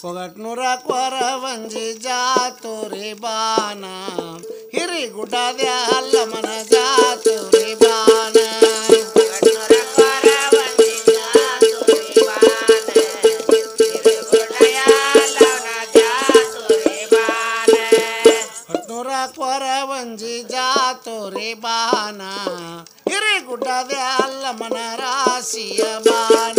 ಕೊಗಟ್ನೂರ ಕೊರವಂಜಿ ಜಾತುರಿ ಬಾನ ಹಿರಿಗುಡ್ಡದ ಅಲ್ಲಮನ ಜಾತುರಿ ಬಾನ ಹಟ್ನೂರ ಕೊರವಂಜಿ ಜಾತುರಿ ಬಾನ ಹಿರಿಗುಡ್ಡದ ಅಲ್ಲಮನ ರಾಶಿಯ ಬಾನ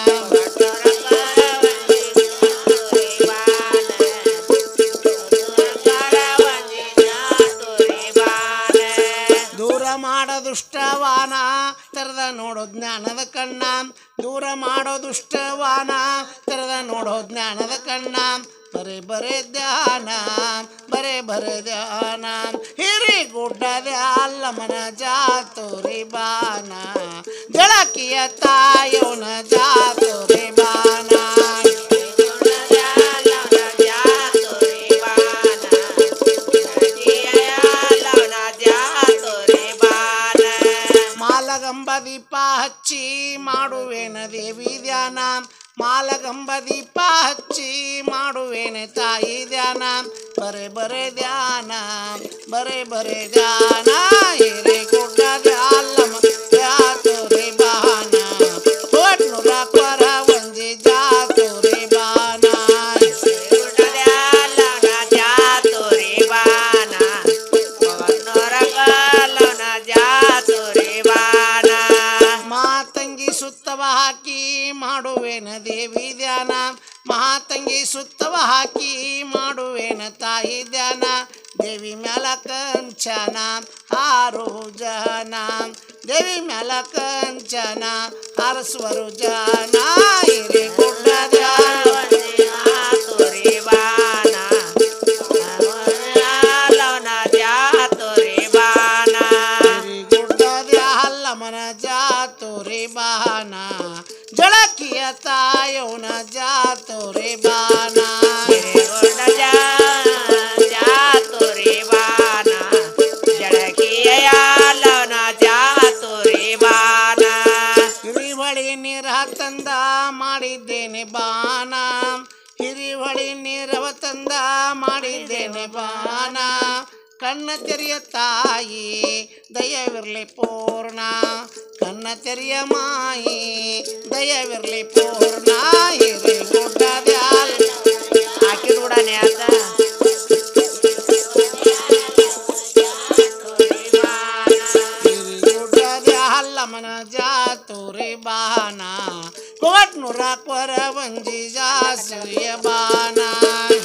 ದೂರ ಮಾಡೋ ದುಷ್ಟವಾನ ತೆರೆದ ನೋಡೋ ಜ್ಞಾನದ ಕಣ್ಣ ದೂರ ಮಾಡೋ ದುಷ್ಟವಾನ ತೆರೆದ ನೋಡೋ ಜ್ಞಾನದ ಕಣ್ಣ ಬರೇ ಬರೇ ಧ್ಯಾನ ಬರೇ ಬರೇ ಧ್ಯಾನ ಹಿರಿ ಗುಡ್ಡದ ಅಲ್ಲಮನ ಜಾತುರಿ ಬಾನ ಜಳಕಿಯ ತಾಯವನ ಜಾತುರಿ ಬಾನ ಮಾಲಗಂಬ ದೀಪ ಹಚ್ಚಿ ಮಾಡುವೇನ ದೇವಿ ಧ್ಯಾನ ಮಾಲಗಂಬ ದೀಪ ಹಚ್ಚಿ ಮಾಡುವೇನ ತಾಯಿ ಧ್ಯಾನ ಬರೆ ಬರೆ ಧ್ಯಾನ ಬರೆ ಬರೆ ಧ್ಯಾನ ಹಿರೇ ಗುಡ್ಡ ಧ್ಯಾಲಮ ಜಾತುರಿ ಬಾನ ಕೋಟ್ನುರ ಕೊರ ಒಂಜಿ ಜಾತುರಿ ಬಾನ ಮಾತಂಗಿ ಸುತ್ತವ ಹಾಕಿ ಮಾಡುವೇನ ದೇವಿ ಧ್ಯಾನ ಮಾತಂಗಿ ಸುತ್ತವ ಹಾಕಿ ಮಾಡುವೇನ ತಾಯಿ ಧ್ಯಾನ ದೇವಿ ಮ್ಯಾಲ ಕಂಚನ ಹಾರು ಜನ ದೇವಿ ಮ್ಯಾಲ ಕಂಚನ ಹಾರಸುವರು ಜನ ಹಿರಿ ಗುಡ್ಡದ ಹಿರಿ ಗುಡ್ಡದ ಹಲ್ಲಮನ ಜಾತುರಿ ಬಾನ ಜಳಕಿಯ ತಾಯವನ ಜಾತುರಿ ಬಾನ ಹಿರಿವಳಿ ನೀರ ತಂದ ಮಾಡಿದ್ದೇನೆ ಬಾನ ಹಿರಿವಳಿ ನೀರವ ತಂದ ಮಾಡಿದ್ದೇನೆ ಬಾನ ಕಣ್ಣ ತೆರೆಯ ತಾಯಿ ದಯವಿರಲಿ ಪೂರ್ಣ ಕಣ್ಣ ತೆರೆಯ ಮಾಯಿ ದಯವಿರಲಿ ಪೂರ್ಣ ಹಿರಿ ಗುಡ್ಡದ ಹಾಕಿದ್ಬಿಡನೆ ಅಂತ ಗುಡ್ಡದ ಹಲ್ಲಮನ ಜಾತುರಿ ಬಾನ ಕೋಟ್ನೂರ ಕೊರ ಬಂಜಿ ಜಾಸುಯ ಬಾನ